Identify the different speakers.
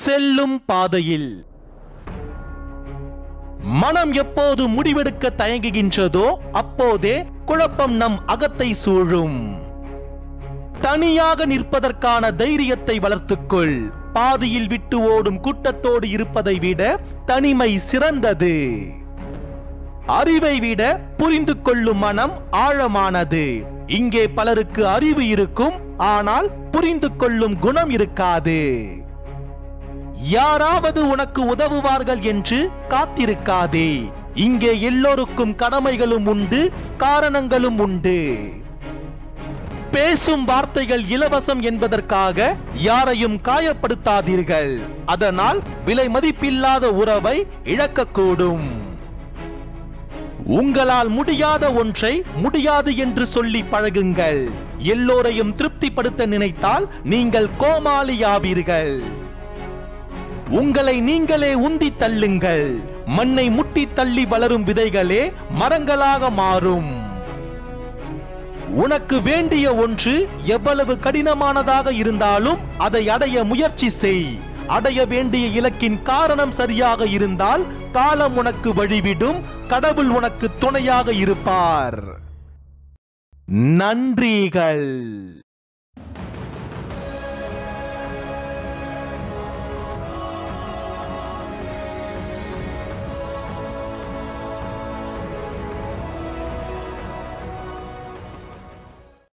Speaker 1: செல்லும் பாதையில் மனம் எப்போது முடிவெடுக்க தயங்குகின்றதோ அப்போதே குழப்பம் நம் அகத்தை சூழும் தனியாக நிற்பதற்கான தைரியத்தை வளர்த்துக்கொள் பாதியில் விட்டு ஓடும் கூட்டத்தோடு இருப்பதை விட தனிமை சிறந்தது அறிவை விட புரிந்து கொள்ளும் மனம் ஆழமானது இங்கே பலருக்கு அறிவு இருக்கும் ஆனால் புரிந்து கொள்ளும் குணம் இருக்காது யாராவது உனக்கு உதவுவார்கள் என்று காத்திருக்காதே இங்கே எல்லோருக்கும் கடமைகளும் உண்டு காரணங்களும் உண்டு பேசும் வார்த்தைகள் இலவசம் என்பதற்காக யாரையும் காயப்படுத்தாதீர்கள் அதனால் விலை மதிப்பில்லாத உறவை இழக்கக்கூடும் உங்களால் முடியாத ஒன்றை முடியாது என்று சொல்லி பழகுங்கள் எல்லோரையும் திருப்திப்படுத்த நினைத்தால் நீங்கள் கோமாளியாவீர்கள் உங்களை நீங்களே உந்தி தள்ளுங்கள் மண்ணை முட்டி தள்ளி வளரும் விதைகளே மரங்களாக மாறும் உனக்கு வேண்டிய ஒன்று எவ்வளவு கடினமானதாக இருந்தாலும் அதை அடைய முயற்சி செய் அடைய வேண்டிய இலக்கின் காரணம் சரியாக இருந்தால் காலம் உனக்கு வழிவிடும் கடவுள் உனக்கு துணையாக இருப்பார் நன்றிகள்